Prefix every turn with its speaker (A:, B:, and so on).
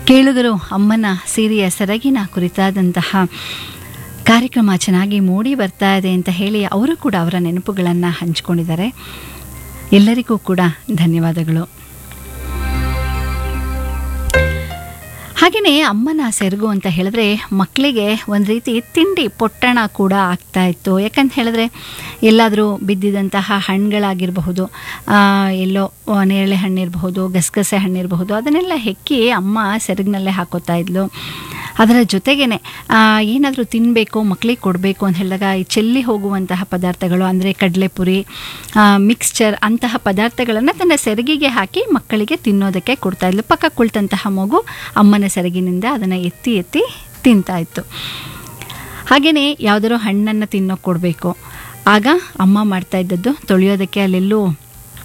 A: ಕೇಳುಗರು ಅಮ್ಮನ ಸಿರಿಯ ಸೆರಗಿನ ಕುರಿತಾದಂತಹ ಕಾರ್ಯಕ್ರಮ ಚೆನ್ನಾಗಿ ಮೂಡಿ ಬರ್ತಾ ಇದೆ ಅಂತ ಹೇಳಿ ಅವರು ಕೂಡ ಅವರ ನೆನಪುಗಳನ್ನು ಹಂಚಿಕೊಂಡಿದ್ದಾರೆ ಎಲ್ಲರಿಗೂ ಕೂಡ ಧನ್ಯವಾದಗಳು ಹಾಗೆಯೇ ಅಮ್ಮನ ಸೆರಗು ಅಂತ ಹೇಳಿದ್ರೆ ಮಕ್ಕಳಿಗೆ ಒಂದು ರೀತಿ ತಿಂಡಿ ಪೊಟ್ಟಣ ಕೂಡ ಆಗ್ತಾ ಇತ್ತು ಯಾಕಂತ ಹೇಳಿದ್ರೆ ಎಲ್ಲಾದರೂ ಬಿದ್ದಿದಂತಹ ಹಣ್ಣುಗಳಾಗಿರಬಹುದು ಆ, ಎಲ್ಲೋ ಆ, ನೇರಳೆ ಹಣ್ಣಿರಬಹುದು ಗಸಗಸೆ ಹಣ್ಣಿರಬಹುದು ಅದನ್ನೆಲ್ಲ ಹೆಕ್ಕಿ ಅಮ್ಮ ಸೆರಗಿನಲ್ಲೇ ಹಾಕೋತಾ ಇದ್ಲು ಅದರ ಜೊತೆಗೇನೆ ಏನಾದರೂ ತಿನ್ನಬೇಕು ಮಕ್ಕಳಿಗೆ ಕೊಡಬೇಕು ಅಂತ ಹೇಳಿದಾಗ ಈ ಚೆಲ್ಲಿ ಹೋಗುವಂತಹ ಪದಾರ್ಥಗಳು ಅಂದರೆ ಕಡಲೆಪುರಿ ಮಿಕ್ಸ್ಚರ್ ಅಂತಹ ಪದಾರ್ಥಗಳನ್ನು ತನ್ನ ಸೆರಗಿಗೆ ಹಾಕಿ ಮಕ್ಕಳಿಗೆ ತಿನ್ನೋದಕ್ಕೆ ಕೊಡ್ತಾ ಇದ್ಲು ಪಕ್ಕ ಕುಳಿತಂತಹ ಮಗು ಅಮ್ಮನ ಸೆರಗಿನಿಂದ ಅದನ್ನು ಎತ್ತಿ ಎತ್ತಿ ತಿಂತಾ ಇತ್ತು ಹಾಗೆಯೇ ಯಾವುದಾದ್ರು ಹಣ್ಣನ್ನು ತಿನ್ನೋಕೆ ಕೊಡಬೇಕು ಆಗ ಅಮ್ಮ ಮಾಡ್ತಾ ಇದ್ದದ್ದು ತೊಳೆಯೋದಕ್ಕೆ ಅಲ್ಲೆಲ್ಲೂ